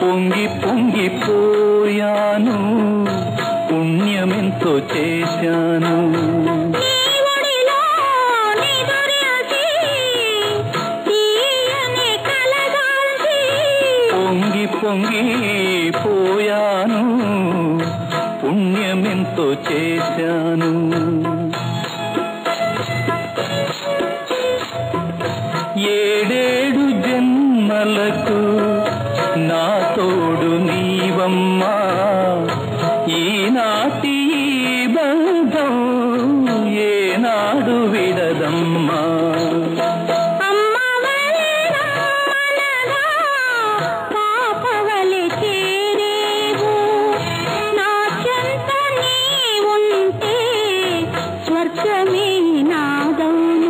పొంగి పొంగిపోయాను పుణ్యమెంతో చేశాను నీ ఒడిలో నిదురేసి, తీయని కలగాల్చి, పొంగి పొంగి పోయాను పుణ్యమెంతో చేశాను ఏడేడు జన్మలకు నా తోడు నీవమ్మా ఈనాటి ఈ బంధం ఏనాడు విడదమ్మా అమ్మవలే నాన్నగా, పాపవలె చేరేవు. నా చెంత నీ ఉంటే స్వర్గమే నాదౌను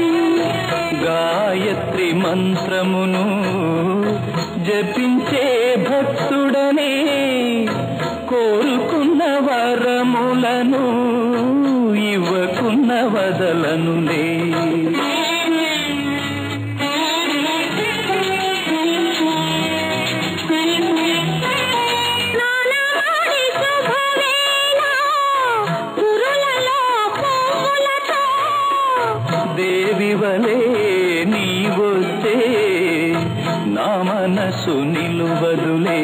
గాయత్రి మంత్రమును జపించే భక్తుడనే కోరుకున్న వరములను ఇవ్వకున్న వదలనులే నానాడి శుభవేళ పురులలో పువ్వులతో దేవివలే నీవొస్తే నా మనసు నిలువదులే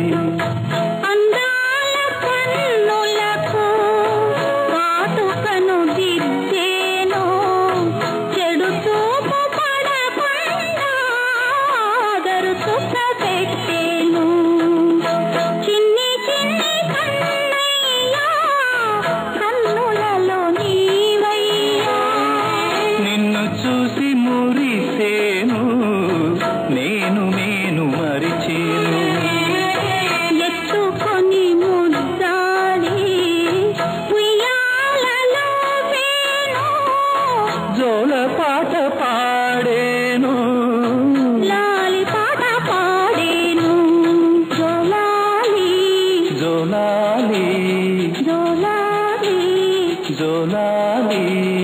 అందాల కన్నులకు కాటుకను దిద్దేను చెడు చూపు పడకుండా గరుచుక పెట్టేను చిన్ని చిన్ని కన్నయ్యా కన్నులలో నీవయ్యా నిన్ను చూసి మురిసేను నేను నేను మరిచేను ఎత్తుకొని ముద్దాడి ఉయ్యాలలో వేణు జోల పాట పాడేను లాలి పాట పాడేను జోలాలి జోలాలి జోలాలి జోలాలి